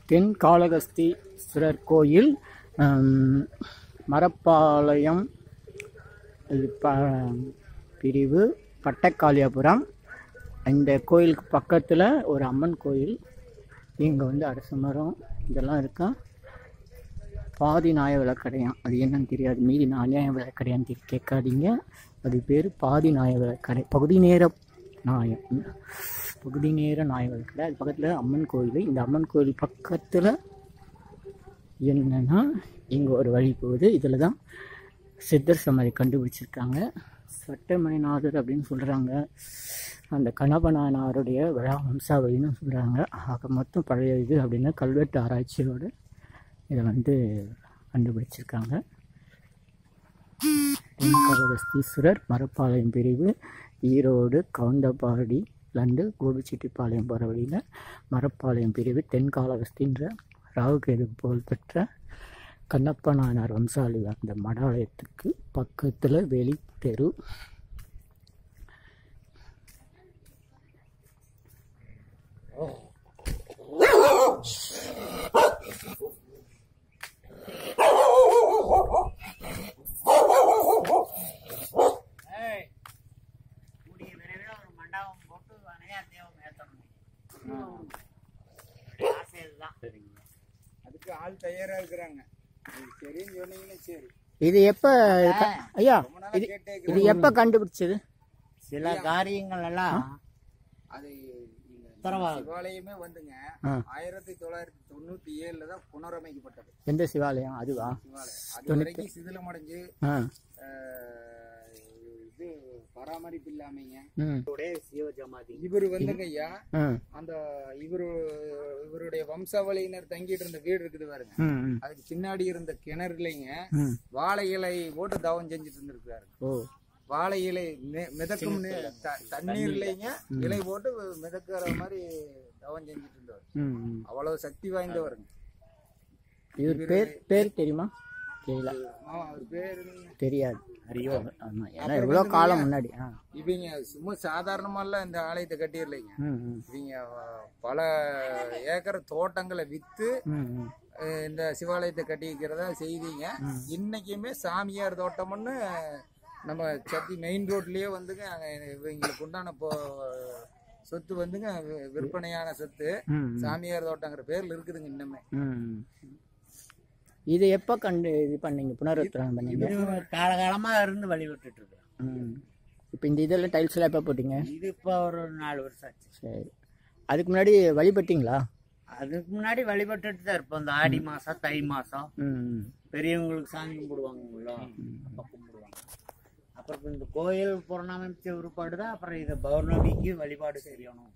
தென் காளகஸ்தீஸ்வரர் கோயில் ஹம், மரப்பாளையம் இது ப பிரிவு பட்டக்காளியாபுரம் இந்த கோயிலுக்கு பக்கத்தில் ஒரு அம்மன் கோயில் இங்கே வந்து அரச மரம் இதெல்லாம் இருக்கா பாதி நாய விளக்கடையான் அது என்னன்னு தெரியாது மீதி நாய விளக்கடையான்னு தெரி- கேட்காதீங்க அது பேர் பாதி நாய விளக்கடை பகுதி நேர நாயம் பகுதி நேர நாய விளக்கடை அது பக்கத்தில் அம்மன் கோயில் இந்த அம்மன் கோயில் பக்கத்தில் என்னன்னா இங்கே ஒரு வழி போகுது இதில் தான் சித்தர் சமாதி கண்டுபிடிச்சிருக்காங்க சட்டமணிநாதர் அப்படின்னு சொல்கிறாங்க அந்த கணபனானாருடைய விழா வம்சாவளின்னு சொல்கிறாங்க ஆக மொத்தம் பழைய இது அப்படின்னா கல்வெட்டு ஆராய்ச்சியோடு இதை வந்து கண்டுபிடிச்சிருக்காங்க தென்காவலஸ்தீஸ்வரர் மரப்பாளையம் பிரிவு ஈரோடு கவுந்தபாடிலேருந்து கோபிச்செட்டிப்பாளையம் போகிற வழியில் மரப்பாளையம் பிரிவு தென்காலகஸ்தின்ற ராகுகேது புகழ்பெற்ற கண்ணப்ப நாயனார் வம்சாவளி அந்த மடாலயத்துக்கு பக்கத்தில் வெளி தெரு கூடிய விரைவில் ஒரு மண்டபம் போட்டு அணையார் தேவம் ஏற்றணும் ஆசை இதுதான் அதுக்கு ஆள் தயாரா இருக்கிறாங்க அது சரின்னு சொன்னீங்கன்னா சரி இது எப்போ ஐயா ரொம்ப நாளா இது கேட்டே இது இருக்கிறேன். எப்போ கண்டுபிடிச்சது சில காரியங்கள் எல்லாம் அது இந்த பரவாயில்ல. சிவாலயமே வந்துங்க ஆ. ஆயிரத்தி தொள்ளாயிரத்தி தொண்ணூத்தி ஏழுல தான் புனரமைக்கப்பட்டது எந்த சிவாலயம் அதுவா சிவாலயம் அது வரைக்கும் சிதிலமடைஞ்சு ஆ ஆஹ், இது பராமரிப்பு இல்லாமங்க ம் சிவஜமாதி இவர் வந்துங்க ஐயா ஆ அந்த இவரு இவருடைய வம்சாவளியினர் தங்கிட்டு இருந்த வீடு இருக்குது பாருங்க ம் ம் அதுக்கு பின்னாடி இருந்த கிணறுலைங்க ம் வாழை இலை போட்டு தவம் செஞ்சுட்டு இருந்திருக்காரு ஓ வாழை இலை நெ- மிதக்கும் நெ- த- தண்ணீர்லைங்க இலை போட்டு மிதக்கிற மாதிரி தவம் செஞ்சுட்டு இருந்தவர் ம் ம் அவ்வளவு சக்தி வாய்ந்தவருங்க இவர் பேர் பேர் தெரியுமா தெரியல ஆமா, அவர் பேரு என்னங்க? தெரியாது அறியோ ஆமாம் ஏன்னா எவ்வளோ காலம் முன்னாடி ஆ இவங்க சும்மா சாதாரணமாலாம் இந்த ஆலயத்தை கட்டிடலைங்க ம் ம் இவங்க அஹ், பல ஏக்கர் தோட்டங்களை வித்து ம் ம் அஹ், இந்த சிவாலயத்தை கட்டி வைக்கிறதா செய்திங்க இன்னைக்குமே சாமியார் தோட்டம்னு நம்ம சத்தி மெயின் ரோட்லயே வந்துங்க அங்க இவங்களுக்கு உண்டான இப்போ சொத்து வந்துங்க வி- விற்பனையான சொத்து ம் ம் சாமியார் தோட்டங்கிற பேர்ல இருக்குதுங்க இன்னுமே ம் இது எப்போ கண்டு இது பண்ணீங்க புனருத்தரம் பண்ணீங்க இது காலகாலமா இருந்து வழிபட்டுட்டு இருக்கிறோம் ம் இப்போ இந்த இதெல்லாம் டைல்ஸ் எல்லாம் எப்போ போட்டீங்க இது இப்போ ஒரு நாலு வருஷம் ஆச்சு சரி அதுக்கு முன்னாடி வழிபட்டீங்களா அதுக்கு முன்னாடி வழிபட்டுட்டு தான் இருப்போம் இந்த ஆடி மாசம் தை மாசம் ம் ம் பெரியவங்களுக்கு சாமி கும்பிடுவாங்கல்ல அப்ப கும்பிடுவாங்க அப்புறம் இந்த கோயில் புறணமைச்ச உருப்பாடு தான் அப்புறம் இதை பௌர்ணமிக்கு வழிபாடு செய்யணும்